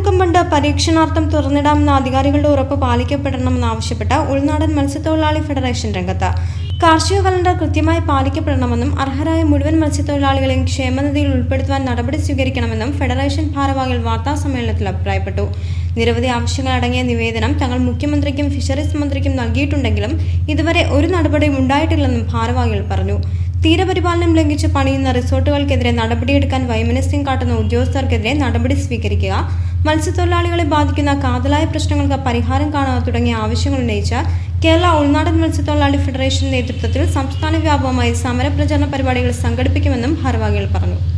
തുറമുഖം ബണ്ട് പരീക്ഷണാർത്ഥം തുറന്നിടാമെന്ന അധികാരികളുടെ ഉറപ്പ് പാലിക്കപ്പെടണമെന്നാവശ്യപ്പെട്ട് ഉൾനാടൻ മത്സ്യത്തൊഴിലാളി ഫെഡറേഷൻ രംഗത്ത് കാർഷിക കലണ്ടർ കൃത്യമായി പാലിക്കപ്പെടണമെന്നും അർഹരായ മുഴുവൻ മത്സ്യത്തൊഴിലാളികളെയും ക്ഷേമനിധിയിൽ ഉൾപ്പെടുത്തുവാൻ നടപടി സ്വീകരിക്കണമെന്നും ഫെഡറേഷൻ ഭാരവാഹികൾ വാർത്താസമ്മേളനത്തിൽ അഭിപ്രായപ്പെട്ടു നിരവധി ആവശ്യങ്ങൾ അടങ്ങിയ നിവേദനം തങ്ങൾ മുഖ്യമന്ത്രിക്കും ഫിഷറീസ് മന്ത്രിക്കും നൽകിയിട്ടുണ്ടെങ്കിലും ഇതുവരെ ഒരു നടപടിയും ഉണ്ടായിട്ടില്ലെന്നും ഭാരവാഹികൾ പറഞ്ഞു തീരപരിപാലനം ലംഘിച്ച് പണിയുന്ന റിസോർട്ടുകൾക്കെതിരെ നടപടിയെടുക്കാൻ വൈമനസ്യം കാട്ടുന്ന ഉദ്യോഗസ്ഥർക്കെതിരെ നടപടി സ്വീകരിക്കുക മത്സ്യത്തൊഴിലാളികളെ ബാധിക്കുന്ന കാതലായ പ്രശ്നങ്ങൾക്ക് പരിഹാരം കാണുക തുടങ്ങിയ ആവശ്യങ്ങൾ ഉന്നയിച്ച് കേരള ഉൾനാടൻ മത്സ്യത്തൊഴിലാളി ഫെഡറേഷൻ നേതൃത്വത്തിൽ സംസ്ഥാന വ്യാപകമായി സമരപ്രചാരണ പരിപാടികൾ സംഘടിപ്പിക്കുമെന്നും ഭാരവാഹികൾ പറഞ്ഞു